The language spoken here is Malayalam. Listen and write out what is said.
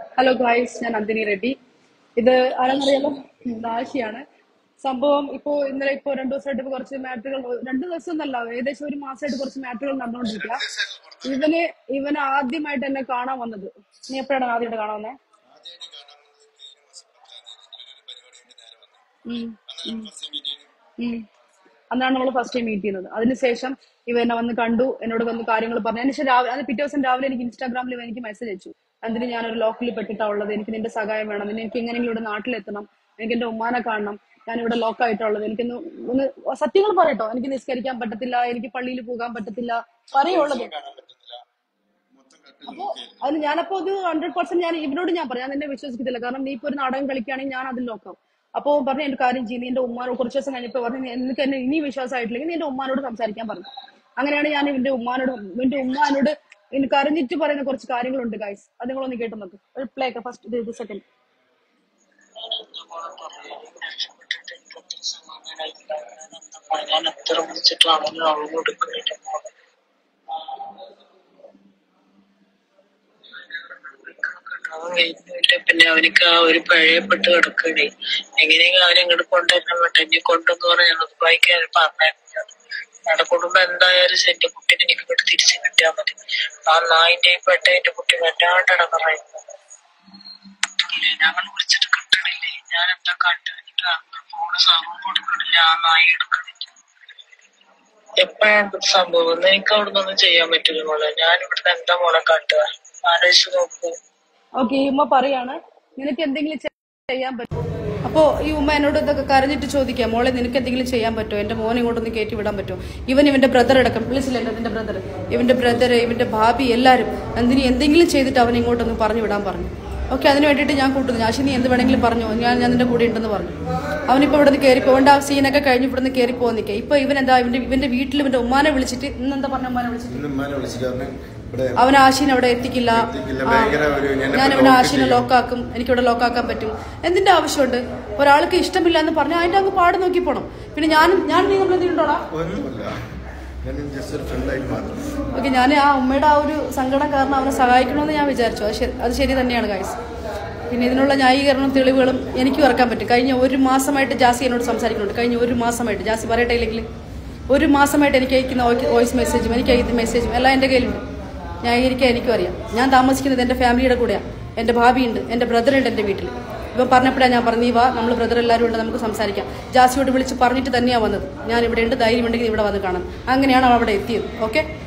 ഹലോ ഗായ്സ് ഞാൻ നന്ദിനി റെഡ്ഡി ഇത് ആരാന്നറിയാലോ ഉം, ആശിയാണ് സംഭവം ഇപ്പോ ഇന്നലെ ഇപ്പോ രണ്ടു ദിവസമായിട്ട് ഇപ്പൊ കുറച്ച് മാറ്ററുകൾ രണ്ടു ദിവസം എന്നല്ല ഏകദേശം ഒരു മാസമായിട്ട് കുറച്ച് മാറ്ററുകൾ നടന്നുകൊണ്ടിരിക്കുക ഇവന് ഇവന് ആദ്യമായിട്ട് എന്നെ കാണാൻ വന്നത് നീ എപ്പോഴാണ് ആദ്യമായിട്ട് കാണാൻ വന്നത് ഉം, ഉം, ഉം. അന്നാണ് നമ്മൾ ഫസ്റ്റ് ടൈം മീറ്റ് ചെയ്യുന്നത് അതിനുശേഷം ഇവ എന്നെ വന്ന് കണ്ടു എന്നോട് വന്ന് കാര്യങ്ങൾ പറഞ്ഞു അതിനുശേഷം രാവിലെ അത് പിറ്റേ ദിവസം രാവിലെ എനിക്ക് ഇൻസ്റ്റാഗ്രാമിൽ ഇവൻ എനിക്ക് മെസ്സേജ് അയച്ചു അതിന് ഞാനൊരു ലോക്കലിൽ പെട്ടിട്ടാ ഉള്ളത് എനിക്ക് നിന്റെ സഹായം വേണം നിന്നെ എനിക്ക് എങ്ങനെയെങ്കിലും ഇവിടെ നാട്ടിലെത്തണം എനിക്ക് എന്റെ ഉമ്മാനെ കാണണം ഞാൻ ഇവിടെ ലോക്കായിട്ടുള്ളത് എനിക്കൊന്ന് ഒന്ന് സത്യങ്ങൾ പറയട്ടോ എനിക്ക് നിസ്കരിക്കാൻ പറ്റത്തില്ല എനിക്ക് പള്ളിയിൽ പോകാൻ പറ്റത്തില്ല പറയുള്ളത് അപ്പോ അത് ഞാനപ്പോ ഇത് ഹൺഡ്രഡ് പെർസെന്റ് ഞാൻ ഇവനോട് ഞാൻ പറയാം ഞാൻ നിന്നെ വിശ്വസിക്കത്തില്ല കാരണം നീ ഇപ്പൊ ഒരു നാടകം കളിക്കുകയാണെങ്കിൽ ഞാൻ അതിൽ നോക്കാം അപ്പോ പറഞ്ഞു എന്റെ കാര്യം ചെയ്യും നീ എന്റെ ഉമ്മാനോട് കുറച്ച് ദിവസം കഴിഞ്ഞപ്പോ പറഞ്ഞു "നീ- നിനക്ക് എന്നെ ഇനി വിശ്വാസമായിട്ടില്ലെങ്കിൽ നീ എന്റെ ഉമ്മാനോട് സംസാരിക്കാൻ പറഞ്ഞു അങ്ങനെയാണ് ഞാൻ ഇവന്റെ ഉമ്മാനോട് ഇവന്റെ ഉമ്മാനോട് എനിക്ക് അറിഞ്ഞിട്ട് പറയുന്ന കുറച്ച് കാര്യങ്ങളുണ്ട് ഗൈസ് അത് നിങ്ങളൊന്ന് കേട്ട് നോക്ക് ഒരു പ്ലേ ഫസ്റ്റ് ഇത് ഇത് സെക്കൻഡ് ഞാൻ എത്ര വിളിച്ചിട്ടാണെങ്കിലും അവൾ കൊടുക്കുന്നില്ല അവൻ കഴിഞ്ഞില്ല പിന്നെ അവനിക്ക് ആ ഒരു പഴയപ്പെട്ട് കിടക്കണേ എങ്ങനെയെങ്കിലും അവനെ ഇങ്ങോട്ട് കൊണ്ടുവരാൻ പറ്റും എന്നെ കൊണ്ടെന്ന് പറഞ്ഞാൽ വായിക്കാൻ പറഞ്ഞായിരുന്നു ഞങ്ങളുടെ കുടുംബം എന്തായാലും ശരി, എന്റെ കുട്ടീനെ എനിക്ക് ഇങ്ങോട്ട് തിരിച്ചു കിട്ടിയാൽ മതി ആ നായിന്റെയും പെട്ടതിന്റെ കുട്ടി വല്ലാണ്ട് ഇടങ്ങറായിരുന്നു ഞങ്ങൾ വിളിച്ചിട്ട് കിട്ടണില്ലേ ഞാൻ എന്താ കണ്ടു എനിക്ക് ഫോണ് സർവർ കൊടുക്കണില്ല ആ നായി എടുക്കണില്ല എപ്പോഴാണ് ഇത് സംഭവം ഒന്ന് എനിക്ക് അവിടെ നിന്നൊന്നും ചെയ്യാൻ പറ്റില്ല മോളെ ഞാൻ ഇവിടുന്ന് എന്താ മോളെ കാട്ടുക ആലോചിച്ച് നോക്കൂ ഓക്കെ ഈ ഉമ്മ പറയാണ് നിനക്ക് എന്തെങ്കിലും ചെ- ചെയ്യാൻ പറ്റും അപ്പോ ഈ ഉമ്മ എന്നോട് ഇതൊക്കെ കരഞ്ഞിട്ട് ചോദിക്കാം മോളെ നിനക്ക് എന്തെങ്കിലും ചെയ്യാൻ പറ്റുമോ എന്റെ മോനെ ഇങ്ങോട്ടൊന്ന് കയറ്റി വിടാൻ പറ്റുമോ ഇവൻ ഇവന്റെ ബ്രദർ അടക്കം വിളിച്ചില്ലല്ലോ അതിന്റെ ബ്രദർ ഇവന്റെ ബ്രദർ ഇവന്റെ ഭാബി എല്ലാരും എന്തിന് എന്തെങ്കിലും ചെയ്തിട്ട് അവനെ ഇങ്ങോട്ടൊന്ന് പറഞ്ഞു വിടാൻ പറഞ്ഞു ഓക്കെ അതിന് വേണ്ടിയിട്ട് ഞാൻ കൂട്ടുന്നു ആശി നീ എന്ത് വേണമെങ്കിലും പറഞ്ഞു ഞാൻ ഞാൻ നിന്റെ കൂടെ ഉണ്ടെന്ന് പറഞ്ഞു അവനിപ്പോ ഇവിടെ നിന്ന് കയറി പോകേണ്ട ആ സീനൊക്കെ കഴിഞ്ഞ് ഇവിടെ നിന്ന് കയറി പോകാൻ നിൽക്കുക ഇപ്പൊ ഇവൻ എന്താ ഇവന്റെ ഇവന്റെ വീട്ടിൽ ഇവന്റെ ഉമ്മാനെ വിളിച്ചിട്ട് ഇന്നെന്താ പറഞ്ഞ ഉമ്മാനെ വിളിച്ചിട്ട് ഇന്ന് ഉമ്മാനെ വിളിച്ചിട്ട് പറഞ്ഞു ഇവിടെ അവൻ ആശീനെ അവിടെ എത്തിക്കില്ല എത്തിക്കില്ല, ആ, ഭയങ്കര ഒരു എന്നെ ഞാൻ ഇപ്പൊ ഇവിടെ ലോക്ക് ആശീനെ ചെയ്യും. ലോക്കാക്കും എനിക്കിവിടെ ലോക്കാക്കാൻ പറ്റും എന്തിന്റെ ആവശ്യമുണ്ട് ഒരാൾക്ക് ഇഷ്ടമില്ല എന്ന് പറഞ്ഞാൽ അതിന്റെ അങ്ങ് പാട് നോക്കി പോണം പിന്നെ ഞാൻ ഞാൻ നീ നമ്മൾ എന്തിട്ടുണ്ടോടാ ഒന്നുമില്ല ഞാൻ ജസ്റ്റ് ഒരു ഫ്രണ്ടായിട്ട് മാത്രം ഓക്കെ ഞാൻ ആ ഉമ്മയുടെ ആ ഒരു സങ്കടം കാരണം അവനെ സഹായിക്കണമെന്ന് ഞാൻ വിചാരിച്ചു അത് ശരി അത് ശരി തന്നെയാണ് ഗൈസ് പിന്നെ ഇതിനുള്ള ന്യായീകരണവും തെളിവുകളും എനിക്കും ഇറക്കാൻ പറ്റും കഴിഞ്ഞ ഒരു മാസമായിട്ട് ജാസി എന്നോട് സംസാരിക്കുന്നുണ്ട് കഴിഞ്ഞ ഒരു മാസമായിട്ട് ജാസി പറയട്ടെ ഇല്ലെങ്കിൽ ഒരു മാസമായിട്ട് എനിക്ക് അയക്കുന്ന വോയിസ് മെസ്സേജും എനിക്ക് അയക്കുന്ന മെസ്സേജും എല്ലാം എൻ്റെ കയ്യിലുണ്ട് ന്യായീകരിക്കാൻ എനിക്കും അറിയാം ഞാൻ താമസിക്കുന്നത് എൻ്റെ ഫാമിലിയുടെ കൂടെയാണ് എൻ്റെ ഭാബിയുണ്ട് എൻ്റെ ബ്രദർ ഉണ്ട് എൻ്റെ വീട്ടിൽ ഇപ്പം പറഞ്ഞപ്പോഴാണ് ഞാൻ പറഞ്ഞു "നീ വാ നമ്മൾ ബ്രദർ എല്ലാവരും ഉണ്ട് നമുക്ക് സംസാരിക്കാം ജാസിയോട് വിളിച്ച് പറഞ്ഞിട്ട് തന്നെയാണ് വന്നത് ഞാൻ ഇവിടെ ഉണ്ട് ധൈര്യം ഉണ്ടെങ്കിൽ ഇവിടെ വന്ന് കാണാം അങ്ങനെയാണ് അവൾ അവിടെ എത്തിയത് ഓക്കെ